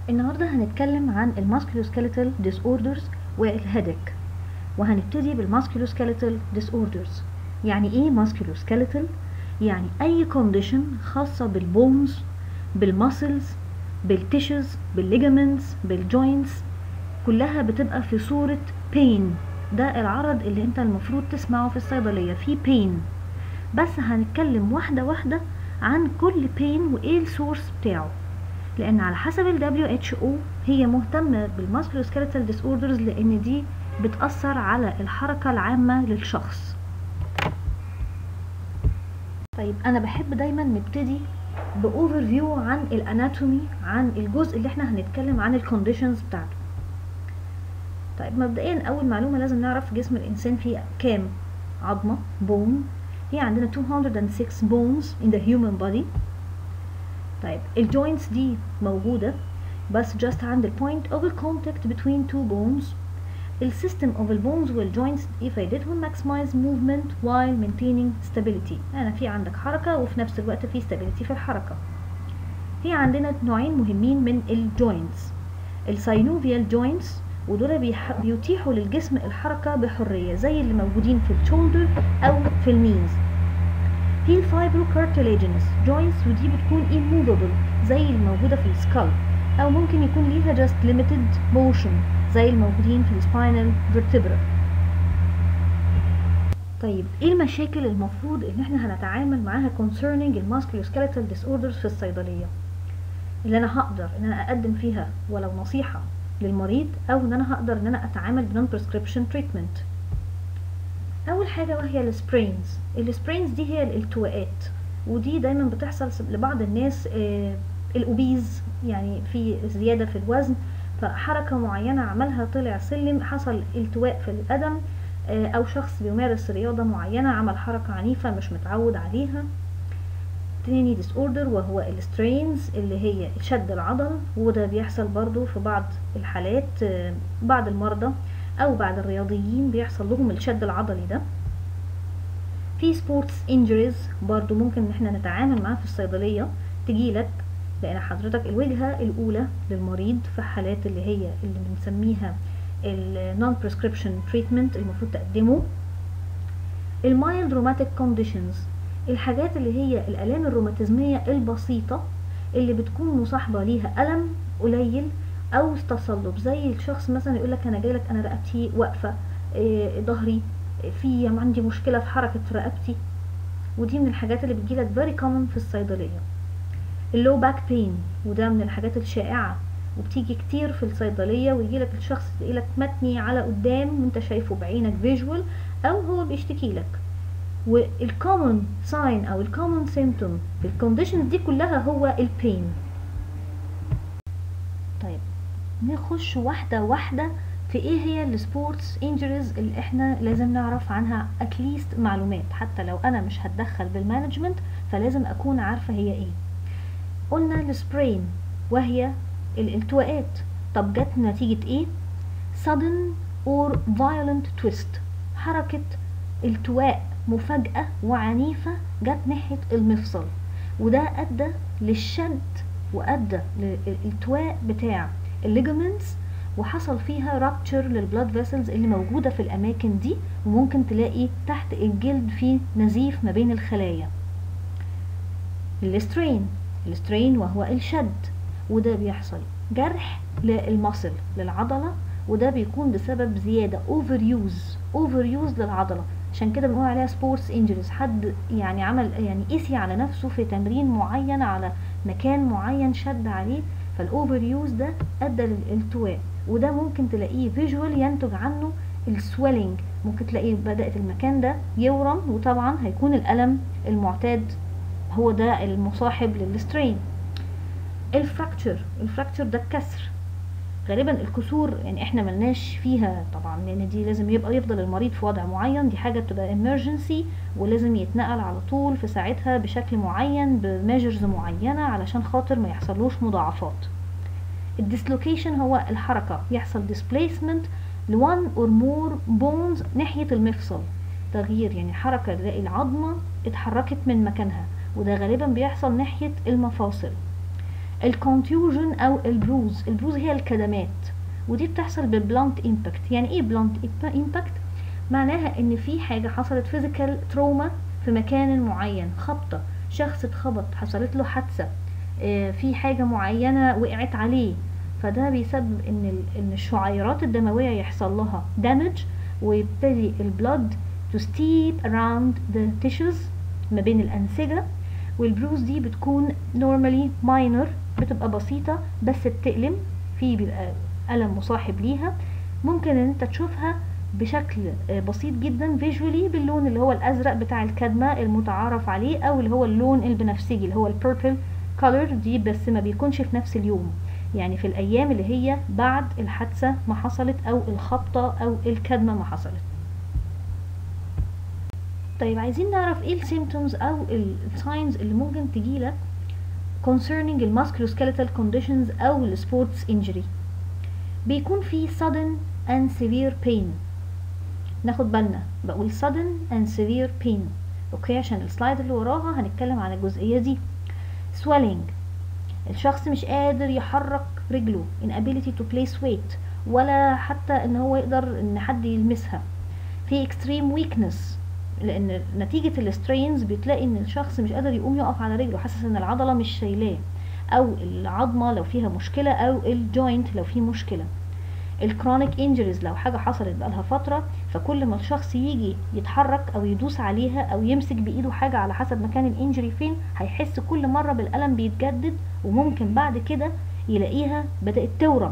النهاردة هنتكلم عن الماسكيلوسكيلتال ديس اوردرز والهيدك وهنبتدي بالماسكيلوسكيلتال ديس اوردرز يعني ايه ماسكيلوسكيلتال يعني اي كونديشن خاصة بالبونز بالماسلز بالتيشز بالليجامنتس بالجوينتس كلها بتبقى في صورة بين ده العرض اللي انت المفروض تسمعه في الصيدلية في بين بس هنتكلم واحدة واحدة عن كل بين وايه السورس بتاعه لان على حسب ال WHO هي مهتمة بالماسكولوسكيلتال ديس اوردرز لان دي بتأثر على الحركة العامة للشخص طيب انا بحب دايما نبتدي باوفر فيو عن الاناتومي عن الجزء اللي احنا هنتكلم عن الكونديشنز بتاعته طيب مبدئيا اول معلومة لازم نعرف جسم الانسان فيه كام عظمة بون هي عندنا 206 bones in the human body طيب الجوينتس دي موجودة بس just عند ال point of the contact between two bones السيستم of the bones والجوينتس ايه فايدتهم maximize movement while maintaining stability يعني في عندك حركة وفي نفس الوقت في stability في الحركة هي عندنا نوعين مهمين من الجوينتس الساينوفيال جوينتس ودول بيتيحوا للجسم الحركة بحرية زي اللي موجودين في الشولدر أو في النيز في الفايبرو كارتلاجينس جوينتس ودي بتكون immovable زي اللي موجودة في السكال أو ممكن يكون ليها just limited motion زي الموجودين في السباينال vertebra طيب ايه المشاكل المفروض ان احنا هنتعامل معاها concerning الماسكيلوسكيلتال disorders في الصيدلية اللي انا هقدر ان انا اقدم فيها ولو نصيحة للمريض او ان انا هقدر ان انا اتعامل بنون بريسكريبشن تريتمنت اول حاجه وهي السبرينز السبرينز دي هي الالتواءات ودي دايما بتحصل لبعض الناس آه الاوبيز يعني في زياده في الوزن فحركه معينه عملها طلع سلم حصل التواء في القدم آه او شخص بيمارس رياضه معينه عمل حركه عنيفه مش متعود عليها تاني ديس اوردر وهو السترينز اللي هي شد العضل وده بيحصل برضو في بعض الحالات بعض المرضى او بعض الرياضيين بيحصل لهم الشد العضلي ده في سبورتس انجريز برضو ممكن ان احنا نتعامل معاها في الصيدلية تجيلك لان حضرتك الوجهة الاولى للمريض في حالات اللي هي اللي بنسميها النون بريسكريبشن تريتمنت المفروض تقدمه المايلد روماتيك كونديشنز الحاجات اللي هي الالام الروماتيزميه البسيطه اللي بتكون مصاحبه ليها الم قليل او تصلب زي الشخص مثلا يقول لك انا جايلك انا رقبتي واقفه إيه ظهري في عندي مشكله في حركه رقبتي ودي من الحاجات اللي بتجيلك فيري كومن في الصيدليه اللو باك بين وده من الحاجات الشائعه وبتيجي كتير في الصيدليه ويجيلك الشخص يلاقيلك متني على قدام وانت شايفه بعينك فيجوال او هو بيشتكي لك والكومن ساين او الكومن سيمتوم في الكونديشنز دي كلها هو البين طيب نخش واحدة واحدة في ايه هي السبورتس انجريز اللي احنا لازم نعرف عنها اتليست معلومات حتى لو انا مش هتدخل بالمانجمنت فلازم اكون عارفة هي ايه قلنا السبرين وهي الالتواءات طب جت نتيجة ايه sudden or violent twist حركة التواء مفاجأة وعنيفة جت ناحية المفصل وده أدى للشد وأدى للالتواء بتاع الليجمنتس وحصل فيها رابتشر للبلاد فيسلز اللي موجودة في الأماكن دي وممكن تلاقي تحت الجلد في نزيف ما بين الخلايا السترين السترين وهو الشد وده بيحصل جرح للمصل للعضلة وده بيكون بسبب زيادة اوفر يوز اوفر يوز للعضلة عشان كده بنقول عليها سبورتس انجريز حد يعني عمل يعني قسي على نفسه في تمرين معين على مكان معين شد عليه فالاوفر يوز ده ادى للالتواء وده ممكن تلاقيه فيجوال ينتج عنه السويلنج ممكن تلاقيه بدات المكان ده يورم وطبعا هيكون الالم المعتاد هو ده المصاحب للسترين الفراكتشر الفراكتشر ده الكسر غالبا الكسور يعني احنا ملناش فيها طبعا لان دي لازم يبقى يفضل المريض في وضع معين دي حاجه بتبقى emergency ولازم يتنقل على طول في ساعتها بشكل معين بميجرز معينه علشان خاطر ما يحصلوش مضاعفات الديسلوكيشن هو الحركه يحصل displacement لوان اور مور بونز ناحيه المفصل تغيير يعني حركه تلاقي العظمه اتحركت من مكانها وده غالبا بيحصل ناحيه المفاصل الكونتيوجن او البروز البروز هي الكدمات ودي بتحصل بالبلانت امباكت يعني ايه بلانت امباكت معناها ان في حاجه حصلت فيزيكال تروما في مكان معين خبطه شخص اتخبط حصلت له حادثه آه، في حاجه معينه وقعت عليه فده بيسبب ان ال- ان الشعيرات الدمويه يحصل لها دامج ويبتدي البلد to steep around the tissues ما بين الانسجه والبروز دي بتكون normally minor بتبقى بسيطه بس بتألم في بيبقى ألم مصاحب ليها ممكن ان انت تشوفها بشكل آه، بسيط جدا فيجولي باللون اللي هو الازرق بتاع الكدمه المتعارف عليه او اللي هو اللون البنفسجي اللي هو البيربل كولر دي بس ما بيكونش في نفس اليوم يعني في الايام اللي هي بعد الحادثه ما حصلت او الخبطه او الكدمه ما حصلت طيب عايزين نعرف ايه السيمتومز او الساينز اللي ممكن تجيلك concerning الماسكولوسكيلتال conditions او السبورتس injury بيكون في sudden and severe pain ناخد بالنا بقول sudden and severe pain اوكي عشان السلايد اللي وراها هنتكلم عن الجزئية دي swelling الشخص مش قادر يحرك رجله inability to place weight ولا حتى ان هو يقدر ان حد يلمسها في extreme weakness لان نتيجة السترينز بتلاقي ان الشخص مش قادر يقوم يقف على رجله حاسس ان العضلة مش شايلاه او العظمة لو فيها مشكلة او الجوينت لو فيه مشكلة الكرونيك انجريز لو حاجة حصلت بقالها فترة فكل ما الشخص يجي يتحرك او يدوس عليها او يمسك بايده حاجة على حسب مكان الانجري فين هيحس كل مرة بالألم بيتجدد وممكن بعد كده يلاقيها بدأت تورم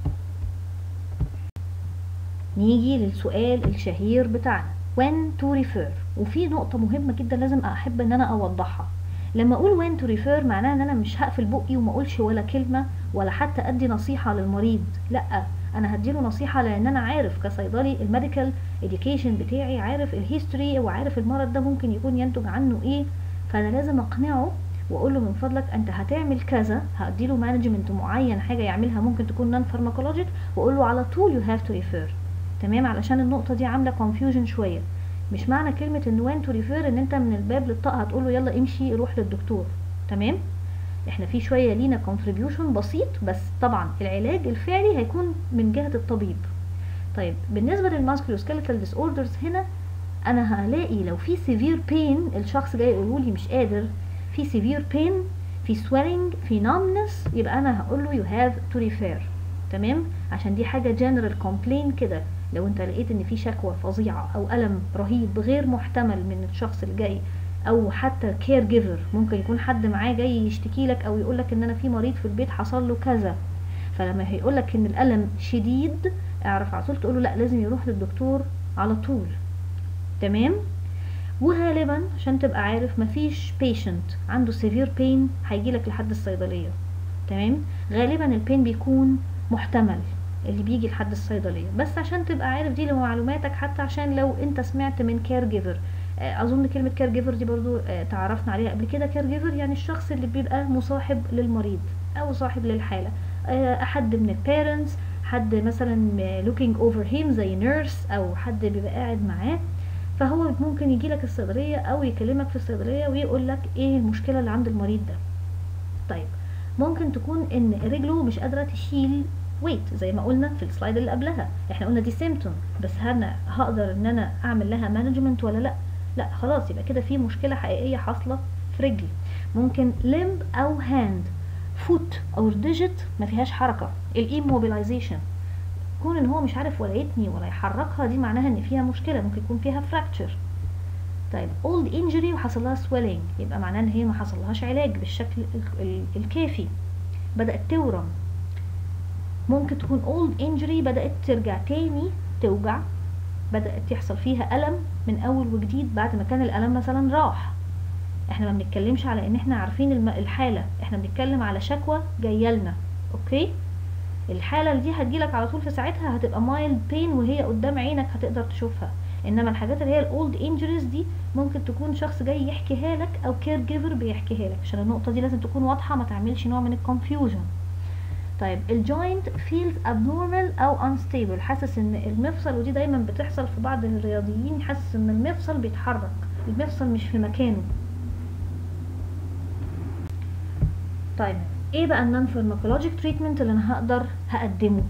نيجي للسؤال الشهير بتاعنا when to refer وفي نقطة مهمة جدا لازم أحب ان انا اوضحها لما اقول when to refer معناها ان انا مش هقفل بقي وما اقولش ولا كلمة ولا حتى ادي نصيحة للمريض لا انا هديله نصيحة لان انا عارف كصيدلي الميديكال education بتاعي عارف الهيستوري وعارف المرض ده ممكن يكون ينتج عنه ايه فانا لازم اقنعه واقول له من فضلك انت هتعمل كذا هديله مانجمنت معين حاجه يعملها ممكن تكون نون فارماكولوجيك واقول له على طول يو هاف تو ريفير تمام علشان النقطه دي عامله كونفيوجن شويه مش معنى كلمه ان وين تو ريفير ان انت من الباب للطاقه هتقول له يلا امشي روح للدكتور تمام احنا في شويه لينا كونتريبيوشن بسيط بس طبعا العلاج الفعلي هيكون من جهه الطبيب طيب بالنسبه للماسكولوسكيلتال ديس اوردرز هنا انا هلاقي لو في سيفير بين الشخص جاي يقول لي مش قادر في سيفير بين في swelling في numbness يبقى انا هقول له you have to refer تمام عشان دي حاجه جنرال كومبلين كده لو انت لقيت ان في شكوى فظيعه او الم رهيب غير محتمل من الشخص اللي جاي او حتى كير جيفر ممكن يكون حد معاه جاي يشتكي لك او يقول لك ان انا في مريض في البيت حصل له كذا فلما هيقول لك ان الالم شديد اعرف على طول تقول له لا لازم يروح للدكتور على طول تمام وغالبا عشان تبقى عارف مفيش بيشنت عنده سيفير بين هيجيلك لحد الصيدليه تمام غالبا البين بيكون محتمل اللي بيجي لحد الصيدليه بس عشان تبقى عارف دي لمعلوماتك حتى عشان لو انت سمعت من كير جيفر اظن كلمه كير جيفر دي برضو آه، تعرفنا عليها قبل كده كير جيفر يعني الشخص اللي بيبقى مصاحب للمريض او صاحب للحاله آه، حد من البيرنتس حد مثلا looking over him زي نيرس او حد بيبقى قاعد معاه فهو ممكن يجي لك الصيدليه او يكلمك في الصيدليه ويقول لك ايه المشكله اللي عند المريض ده طيب ممكن تكون ان رجله مش قادره تشيل ويت زي ما قلنا في السلايد اللي قبلها احنا قلنا دي سيمتوم بس انا هقدر ان انا اعمل لها مانجمنت ولا لا لا خلاص يبقى كده في مشكله حقيقيه حاصله في رجلي ممكن لمب او هاند فوت او ديجيت ما فيهاش حركه الايموبيلايزيشن كون ان هو مش عارف ولا يتني ولا يحركها دي معناها ان فيها مشكله ممكن يكون فيها فراكتشر طيب اولد انجري وحصل لها سويلنج يبقى معناه ان هي ما حصلهاش علاج بالشكل ال- ال- الكافي بدات تورم ممكن تكون اولد انجري بدات ترجع تاني توجع بدات يحصل فيها الم من اول وجديد بعد ما كان الالم مثلا راح احنا ما بنتكلمش على ان احنا عارفين الم- الحاله احنا بنتكلم على شكوى جايه لنا اوكي الحاله دي هتجيلك على طول في ساعتها هتبقى مايلد بين وهي قدام عينك هتقدر تشوفها انما الحاجات اللي هي الاولد انجريز دي ممكن تكون شخص جاي يحكيها لك او كير جيفر بيحكيها لك عشان النقطه دي لازم تكون واضحه ما تعملش نوع من الكونفيوجن طيب الجوينت فيلز abnormal او unstable حاسس ان المفصل ودي دايما بتحصل في بعض الرياضيين حاسس ان المفصل بيتحرك المفصل مش في مكانه طيب ايه بقى النون فارماكولوجيك تريتمنت اللي انا هقدر هقدمه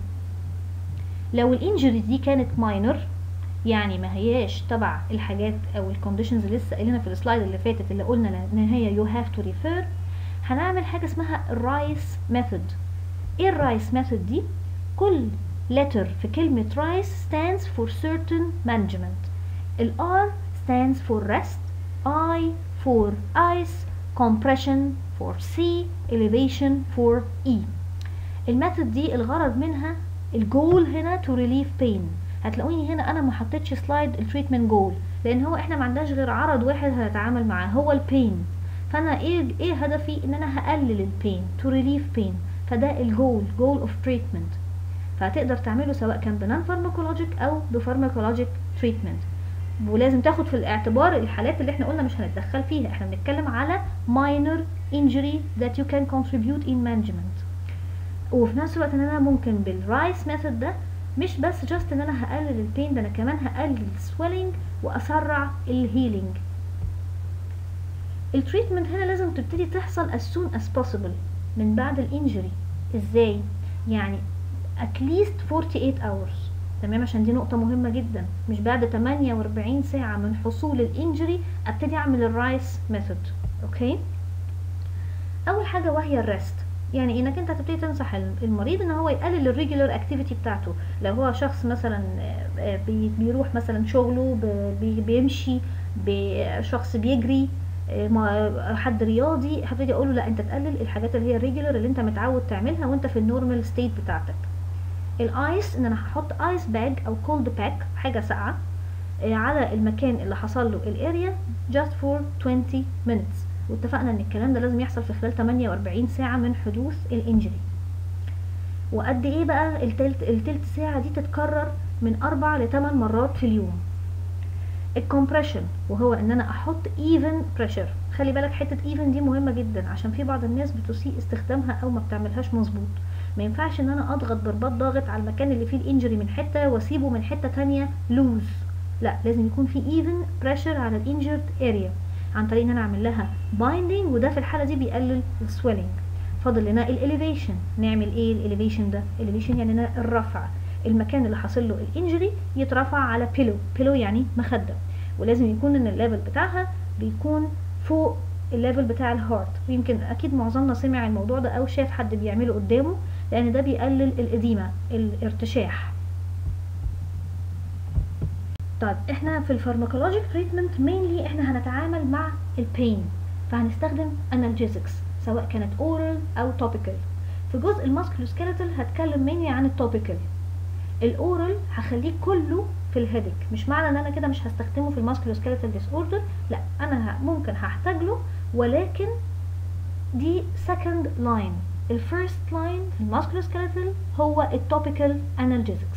لو الانجري دي كانت ماينر يعني ما هياش تبع الحاجات او الكونديشنز اللي لسه قايلينها في السلايد اللي فاتت اللي قلنا ان هي يو هاف تو ريفير هنعمل حاجه اسمها الرايس ميثود ايه الرايس ميثود دي كل letter في كلمة rice stands for certain management ال R stands for rest I for ice compression for C elevation for E الميثود دي الغرض منها الجول هنا to relieve pain هتلاقوني هنا انا ما حطيتش سلايد التريتمنت جول لان هو احنا ما عندناش غير عرض واحد هنتعامل معاه هو البين فانا ايه ايه هدفي ان انا هقلل البين to relieve pain فده الجول جول اوف تريتمنت فهتقدر تعمله سواء كان بنان فارماكولوجيك او بفارماكولوجيك تريتمنت ولازم تاخد في الاعتبار الحالات اللي احنا قلنا مش هنتدخل فيها احنا بنتكلم على minor injury that you can contribute in management وفي نفس الوقت ان انا ممكن بالرايس ميثود ده مش بس جاست ان انا هقلل البين ده انا كمان هقلل السويلنج واسرع الهيلينج التريتمنت هنا لازم تبتدي تحصل as soon as possible من بعد الانجري ازاي يعني at least 48 hours تمام عشان دي نقطة مهمة جدا مش بعد 48 ساعة من حصول الانجري ابتدي اعمل الرايس ميثود اوكي اول حاجة وهي الريست يعني انك انت هتبتدي تنصح المريض ان هو يقلل الريجولار اكتيفيتي بتاعته لو هو شخص مثلا بيروح مثلا شغله بيمشي شخص بيجري حد رياضي هبتدي اقول له لا انت تقلل الحاجات اللي هي الريجولار اللي انت متعود تعملها وانت في النورمال ستيت بتاعتك الايس ان انا هحط ايس باج او كولد باك حاجه ساقعه على المكان اللي حصل له الاريا just for 20 minutes واتفقنا ان الكلام ده لازم يحصل في خلال 48 ساعه من حدوث الانجري وقد ايه بقى التلت, التلت ساعه دي تتكرر من اربع لثمان مرات في اليوم الكompression وهو ان انا احط even pressure خلي بالك حته even دي مهمه جدا عشان في بعض الناس بتسيء استخدامها او ما بتعملهاش مظبوط ما ينفعش ان انا اضغط ضربات ضاغط على المكان اللي فيه الانجري من حته واسيبه من حته تانية لوز لا لازم يكون في even pressure على الانجرد اريا عن طريق ان انا اعمل لها binding وده في الحاله دي بيقلل السويلنج فاضل لنا الاليفيشن نعمل ايه الاليفيشن ده الاليفيشن يعني الرفع المكان اللي حاصل له الانجري يترفع على بيلو بيلو يعني مخده ولازم يكون ان الليفل بتاعها بيكون فوق الليفل بتاع الهارت ويمكن اكيد معظمنا سمع الموضوع ده او شاف حد بيعمله قدامه لان ده بيقلل الاديمه الارتشاح طيب احنا في الفارماكولوجيك تريتمنت مينلي احنا هنتعامل مع البين فهنستخدم انالجيزكس سواء كانت اورال او توبيكال في جزء الماسكلوسكيلتال هتكلم مينلي عن التوبيكال الاورال هخليه كله في الهيدك مش معنى ان انا كده مش هستخدمه في الماسكلوسكيلتال ديس اوردر لا انا ممكن هحتاج له ولكن دي سكند لاين الفيرست لاين في الماسكلوسكيلتال هو التوبيكال انالجيزكس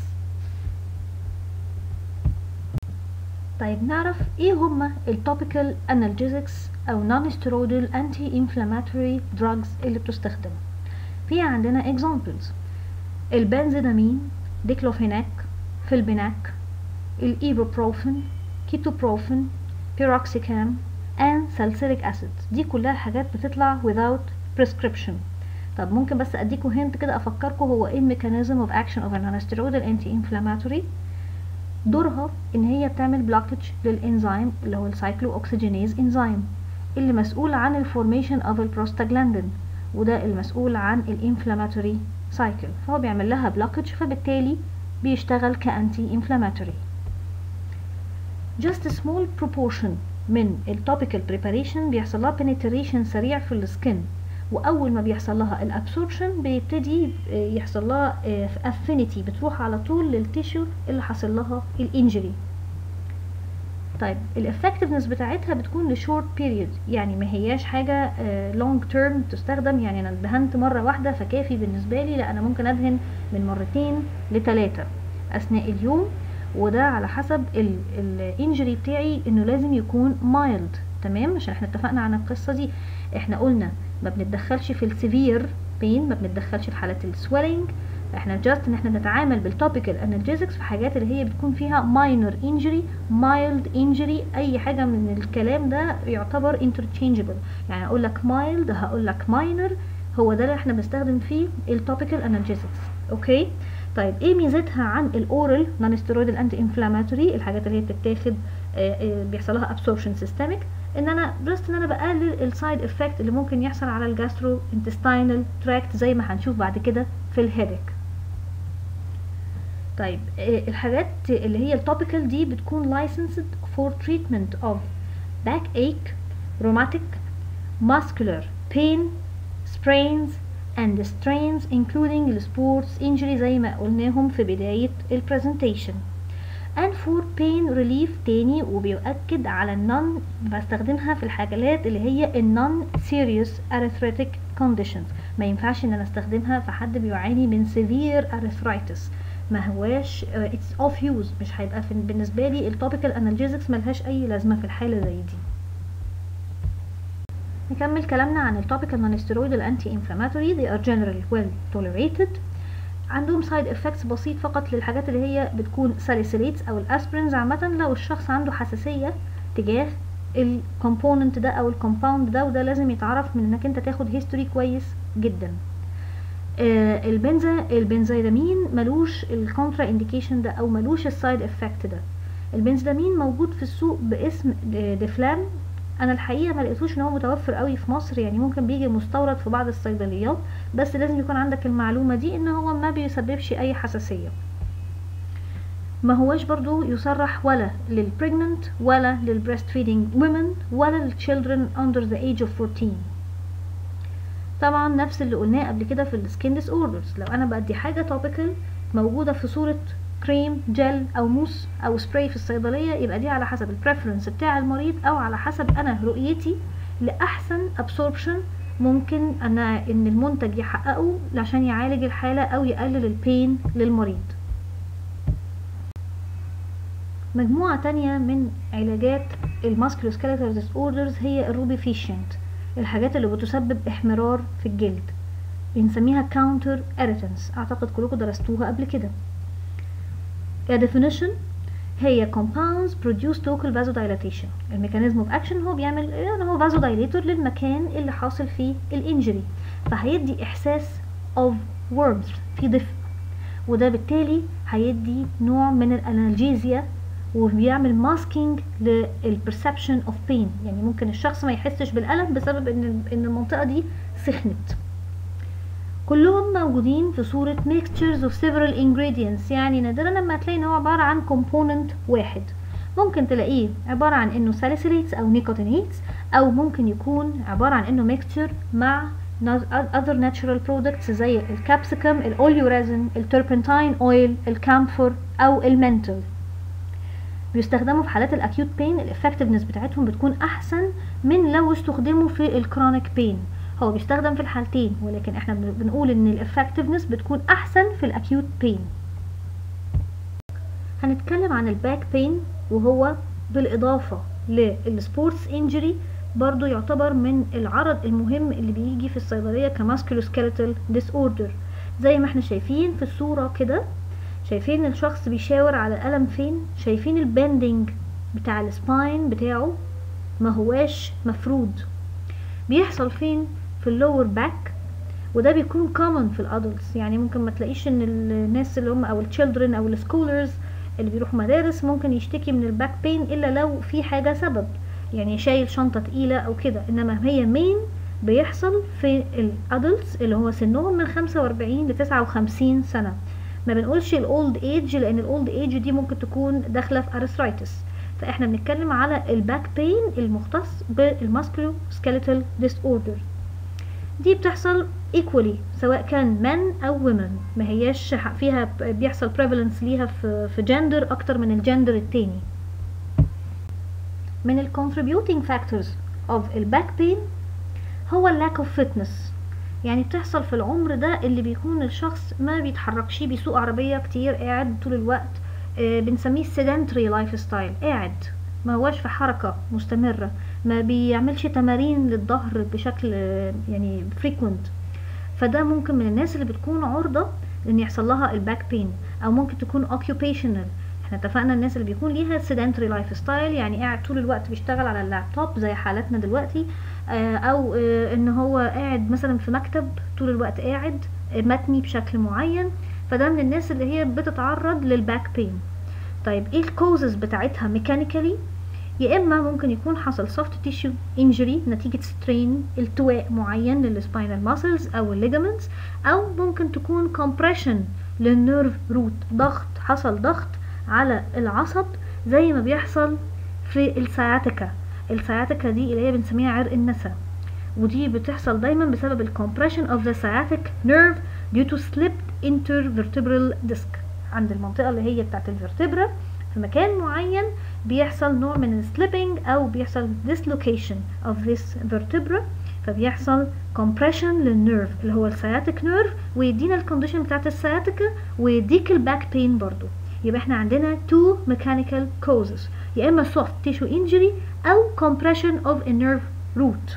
طيب نعرف ايه هما التوبيكال انالجيزكس او نون ستيرويدال انتي انفلاماتوري دراجز اللي بتستخدم في عندنا اكزامبلز البنزيدامين ديكلوفيناك فيلبيناك الايبوبروفين كيتوبروفين بيروكسيكام and salicylic acid دي كلها حاجات بتطلع without prescription طب ممكن بس اديكوا هنت كده افكركم هو ايه mechanism of action of a non-steroidal anti-inflammatory دورها ان هي بتعمل بلوكج للانزيم اللي هو السايكلو اوكسجينيز انزيم اللي مسؤول عن الفورميشن اوف البروستاجلاندين وده المسؤول عن الانفلاماتوري سايكل فهو بيعمل لها بلوكج فبالتالي بيشتغل كانتي انفلاماتوري just a small proportion من التوبيكال بريباريشن بيحصل لها penetration سريع في السكن واول ما بيحصل لها الابسوربشن بيبتدي يحصل لها افينيتي بتروح على طول للتيشو اللي حصل لها الانجري طيب الافكتفنس بتاعتها بتكون لشورت بيريود يعني ما هياش حاجه لونج تيرم تستخدم يعني انا دهنت مره واحده فكافي بالنسبه لي لا انا ممكن ادهن من مرتين لثلاثه اثناء اليوم وده على حسب الانجري بتاعي انه لازم يكون مايلد تمام عشان احنا اتفقنا عن القصه دي احنا قلنا ما بنتدخلش في السيفير بين ما بنتدخلش في حالات السويلنج احنا جاست ان احنا بنتعامل بالتوبيكال انالجيزكس في حاجات اللي هي بتكون فيها ماينور انجري مايلد انجري اي حاجه من الكلام ده يعتبر انترتشينجبل يعني اقول لك مايلد هقول لك ماينر هو ده اللي احنا بنستخدم فيه التوبيكال انالجيزكس اوكي طيب ايه ميزتها عن الاورال نون ستيرويدال انتي انفلاماتوري الحاجات اللي هي بتتاخد بيحصل لها ابسوربشن سيستميك ان انا بس ان انا بقلل السايد افكت اللي ممكن يحصل على الجاسترو انتستينال تراكت زي ما هنشوف بعد كده في الهيدك طيب الحاجات اللي هي التوبيكال دي بتكون licensed for treatment of backache rheumatic muscular pain sprains and strains including the sports injury زي ما قلناهم في بداية البرزنتيشن and for pain relief تاني وبيؤكد على النون بستخدمها في الحاجات اللي هي النون serious arthritic conditions ما ينفعش ان انا استخدمها في حد بيعاني من severe arthritis ما هواش اتس اوف يوز مش هيبقى بالنسبه لي التوبيكال انالجيزكس ملهاش اي لازمه في الحاله زي دي نكمل كلامنا عن التوبيكال نون ستيرويدال انتي انفلاماتوري they are generally well tolerated عندهم سايد افكتس بسيط فقط للحاجات اللي هي بتكون ساليسيليتس او الاسبرينز عامه لو الشخص عنده حساسيه تجاه الكومبوننت ده او الكومباوند ده وده لازم يتعرف من انك انت تاخد هيستوري كويس جدا آه البنزا البنزيدامين ملوش الكونترا انديكيشن ده او ملوش السايد افكت ده البنزيدامين موجود في السوق باسم ديفلام انا الحقيقه ما لقيتوش ان هو متوفر قوي في مصر يعني ممكن بيجي مستورد في بعض الصيدليات بس لازم يكون عندك المعلومه دي ان هو ما بيسببش اي حساسيه ما هوش برضو يصرح ولا للبريجننت ولا للبريست فيدنج women ولا للchildren under the age of 14 طبعا نفس اللي قلناه قبل كده في السكين ديس اوردرز لو انا بدي حاجه توبيكال موجوده في صوره كريم جل او موس او سبراي في الصيدليه يبقى دي على حسب البريفرنس بتاع المريض او على حسب انا رؤيتي لاحسن ابسوربشن ممكن انا ان المنتج يحققه عشان يعالج الحاله او يقلل البين للمريض مجموعة تانية من علاجات الماسكلوسكيلتال ديس اوردرز هي الروبيفيشنت الحاجات اللي بتسبب احمرار في الجلد بنسميها كاونتر اريتنس اعتقد كلكم درستوها قبل كده كديفينيشن هي compounds produce local vasodilation الميكانيزم of action هو بيعمل يعني هو vasodilator للمكان اللي حاصل فيه الانجري فهيدي احساس of warmth في دفء وده بالتالي هيدي نوع من الانالجيزيا وبيعمل ماسكينج للبرسبشن اوف بين يعني ممكن الشخص ما يحسش بالالم بسبب ان ان المنطقه دي سخنت كلهم موجودين في صورة mixtures of several ingredients يعني نادرا لما تلاقي ان هو عبارة عن component واحد ممكن تلاقيه عبارة عن انه salicylates او nicotinates او ممكن يكون عبارة عن انه mixture مع other natural products زي الكابسيكم الاوليورازين التربنتاين اويل الكامفور او المنتل بيستخدموا في حالات الاكيوت بين الافكتفنس بتاعتهم بتكون احسن من لو استخدموا في الكرونيك بين هو بيستخدم في الحالتين ولكن احنا بنقول ان الافكتفنس بتكون احسن في الاكيوت بين هنتكلم عن الباك بين وهو بالاضافة للسبورتس انجري برضو يعتبر من العرض المهم اللي بيجي في الصيدلية كماسكولوسكيلتال ديس اوردر زي ما احنا شايفين في الصورة كده شايفين الشخص بيشاور على الألم فين شايفين البندنج بتاع السباين بتاعه ما هواش مفرود بيحصل فين في اللور باك وده بيكون كومن في الادلتس يعني ممكن ما تلاقيش ان الناس اللي هم او التشيلدرن او السكولرز اللي بيروحوا مدارس ممكن يشتكي من الباك بين الا لو في حاجه سبب يعني شايل شنطه تقيله او كده انما هي مين بيحصل في الادلتس اللي هو سنهم من 45 ل 59 سنه ما بنقولش الاولد ايج لان الاولد ايج دي ممكن تكون داخله في ارثرايتس فاحنا بنتكلم على الباك بين المختص بالماسكلو سكيلتال ديس اوردر دي بتحصل equally سواء كان men او women ما هياش فيها بيحصل prevalence ليها في في جندر اكتر من الجندر التاني من ال contributing factors of الباك بين هو lack of fitness يعني بتحصل في العمر ده اللي بيكون الشخص ما بيتحركش بيسوق عربية كتير قاعد طول الوقت آه بنسميه sedentary لايف ستايل قاعد ما هواش في حركة مستمرة ما بيعملش تمارين للظهر بشكل آه يعني frequent فده ممكن من الناس اللي بتكون عرضة ان يحصل لها الباك بين او ممكن تكون occupational احنا اتفقنا الناس اللي بيكون ليها sedentary لايف ستايل يعني قاعد طول الوقت بيشتغل على اللابتوب زي حالتنا دلوقتي آه، او آه، ان هو قاعد مثلا في مكتب طول الوقت قاعد آه، متني بشكل معين فده من الناس اللي هي بتتعرض للباك بين طيب ايه الكوزز بتاعتها ميكانيكالي يا اما ممكن يكون حصل سوفت تيشو انجري نتيجه سترين التواء معين للسباينال ماسلز او الليجامنتس او ممكن تكون كومبريشن للنيرف روت ضغط حصل ضغط على العصب زي ما بيحصل في السciatica السciatica دي اللي هي بنسميها عرق النسا ودي بتحصل دايما بسبب الكومبريشن of the sciatic nerve due to slipped intervertebral disc عند المنطقة اللي هي بتاعت الفرتبرا في مكان معين بيحصل نوع من السليبنج او بيحصل dislocation of this vertebra فبيحصل compression للنيرف اللي هو السciatic nerve ويدينا الكونديشن بتاعت السciatica ويديك الباك بين برضو يبقى احنا عندنا two mechanical causes يا اما soft tissue injury او compression of a nerve root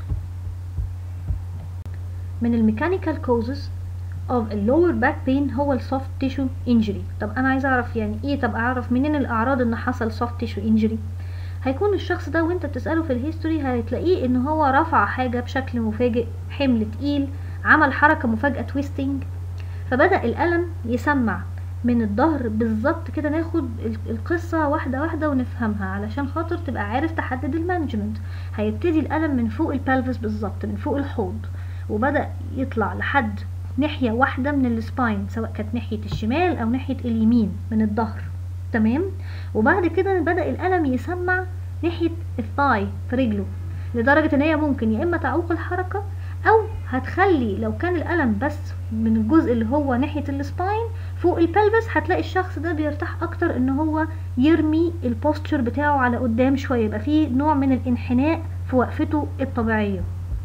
من الميكانيكال كوزز of اللور باك بين هو السوفت تيشو انجري طب انا عايزه اعرف يعني ايه طب اعرف منين الاعراض ان حصل سوفت تيشو انجري هيكون الشخص ده وانت بتساله في الهيستوري هتلاقيه ان هو رفع حاجه بشكل مفاجئ حمل تقيل عمل حركه مفاجاه تويستنج فبدا الالم يسمع من الظهر بالظبط كده ناخد ال- القصة واحدة واحدة ونفهمها علشان خاطر تبقى عارف تحدد المانجمنت هيبتدي الألم من فوق البلفس بالظبط من فوق الحوض وبدأ يطلع لحد ناحية واحدة من السباين سواء كانت ناحية الشمال أو ناحية اليمين من الظهر تمام وبعد كده بدأ الألم يسمع ناحية الثاي في رجله لدرجة ان هي ممكن يا اما تعوق الحركة او هتخلي لو كان الألم بس من الجزء اللي هو ناحية السباين فوق البلبس هتلاقي الشخص ده بيرتاح اكتر ان هو يرمي البوستشر بتاعه على قدام شوية يبقى فيه نوع من الانحناء في وقفته الطبيعية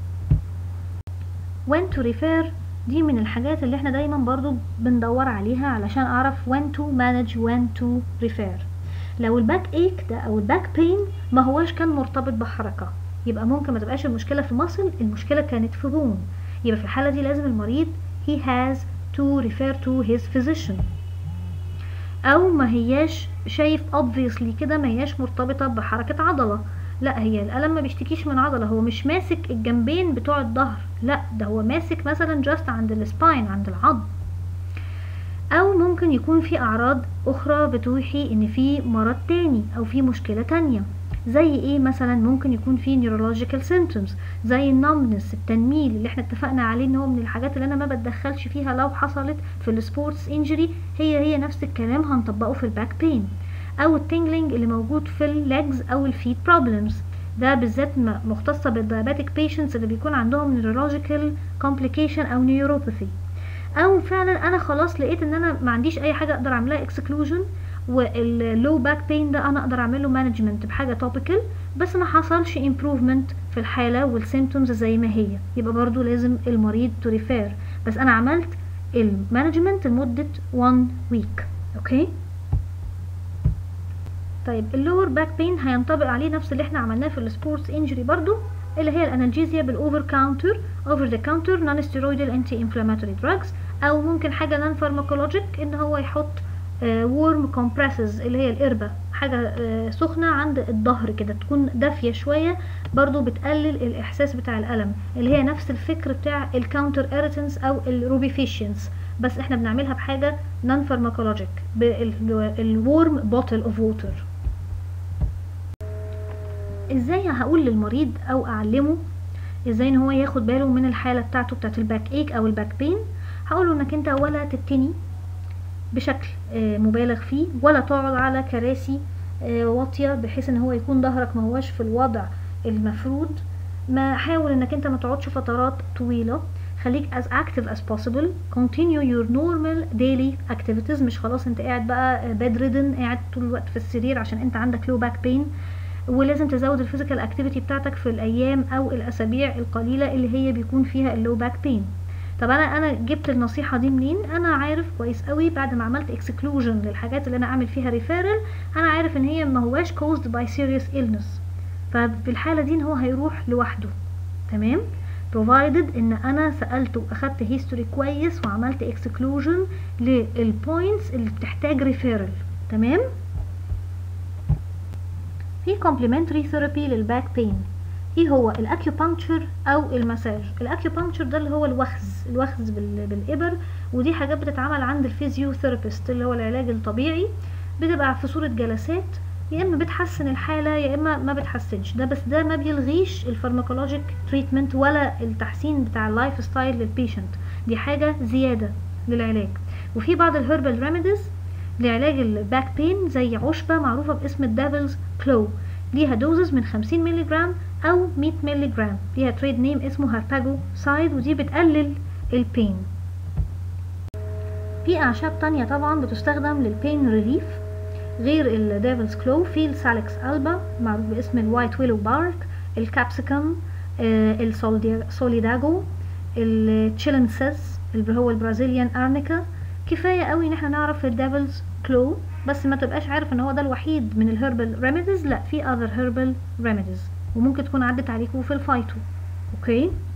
when to refer دي من الحاجات اللي احنا دايما برضو بندور عليها علشان اعرف when to manage when to refer لو الباك ايك ده او الباك بين ما هواش كان مرتبط بحركة يبقى ممكن ما تبقاش المشكلة في مصل المشكلة كانت في بون يبقى في الحالة دي لازم المريض he has to refer to his physician او ما هياش شايف obviously كده ما هياش مرتبطة بحركة عضلة لا هي الألم ما بيشتكيش من عضلة هو مش ماسك الجنبين بتوع الظهر لا ده هو ماسك مثلا جاست عند السباين عند العظم او ممكن يكون في اعراض اخرى بتوحي ان في مرض تاني او في مشكلة تانية زي ايه مثلا ممكن يكون في neurological symptoms زي النمنس التنميل اللي احنا اتفقنا عليه ان هو من الحاجات اللي انا ما بتدخلش فيها لو حصلت في السبورتس انجري هي هي نفس الكلام هنطبقه في الباك بين او التنجلينج اللي موجود في الليجز او الفيت بروبلمز ده بالذات م- مختصة بالديابيتك بيشنتس اللي بيكون عندهم neurological complication او neuropathy او فعلا انا خلاص لقيت ان انا ما عنديش اي حاجه اقدر اعملها اكسكلوجن واللو باك بين ده انا اقدر اعمله مانجمنت بحاجه توبيكال بس ما حصلش امبروفمنت في الحاله والسيمتومز زي ما هي يبقى برضو لازم المريض تو ريفير بس انا عملت المانجمنت لمده 1 ويك اوكي طيب اللور باك بين هينطبق عليه نفس اللي احنا عملناه في السبورتس انجري برضو اللي هي الانالجيزيا بالاوفر كاونتر اوفر ذا كاونتر نون ستيرويدال انتي انفلاماتوري دراجز او ممكن حاجه نون فارماكولوجيك ان هو يحط وورم كومبريسز اللي هي القربه حاجه آه، سخنه عند الظهر كده تكون دافيه شويه برضو بتقلل الاحساس بتاع الالم اللي هي نفس الفكر بتاع الكاونتر اريتنس او الروبيفيشنس بس احنا بنعملها بحاجه نون فارماكولوجيك بالورم بوتل اوف ووتر ازاي هقول للمريض او اعلمه ازاي ان هو ياخد باله من الحاله بتاعته بتاعت الباك ايك او الباك بين هقوله انك انت ولا تبتني بشكل آه، مبالغ فيه ولا تقعد على كراسي آه، واطيه بحيث ان هو يكون ظهرك ما هوش في الوضع المفروض ما حاول انك انت ما تقعدش فترات طويله خليك as active as possible continue your normal daily activities مش خلاص انت قاعد بقى bedridden قاعد طول الوقت في السرير عشان انت عندك low back pain ولازم تزود الفيزيكال اكتيفيتي بتاعتك في الايام او الاسابيع القليله اللي هي بيكون فيها اللو باك بين طب انا انا جبت النصيحه دي منين انا عارف كويس قوي بعد ما عملت اكسكلوجن للحاجات اللي انا اعمل فيها ريفيرال انا عارف ان هي ما هواش caused by serious illness ففي الحاله دي ان هو هيروح لوحده تمام provided ان انا سالته واخدت هيستوري كويس وعملت اكسكلوجن للبوينتس اللي بتحتاج ريفيرال تمام في complementary therapy للباك بين ايه هو الاكيوبانكتشر او المساج الاكيوبانكتشر ده اللي هو الوخز الوخز بال- بالابر ودي حاجات بتتعمل عند الفيزيوثيرابيست اللي هو العلاج الطبيعي بتبقى في صورة جلسات يا اما بتحسن الحالة يا اما ما بتحسنش ده بس ده ما بيلغيش الفارماكولوجيك تريتمنت ولا التحسين بتاع اللايف ستايل للبيشنت دي حاجة زيادة للعلاج وفي بعض الهربال ريميديز لعلاج الباك بين زي عشبة معروفة باسم الديفلز كلو ليها دوزز من 50 مللي جرام او 100 مللي جرام ليها تريد نيم اسمه هارباجو سايد ودي بتقلل البين في اعشاب تانية طبعا بتستخدم للبين ريليف غير الديفلز كلو في السالكس البا معروف باسم الوايت ويلو بارك الكابسيكم آه السوليداجو التشيلنسز اللي هو البرازيليان ارنيكا كفايه قوي ان احنا نعرف الديفلز كلو بس ما تبقاش عارف ان هو ده الوحيد من الهربال ريميديز لا في اذر هربال ريميديز وممكن تكون عدت عليكم في الفايتو اوكي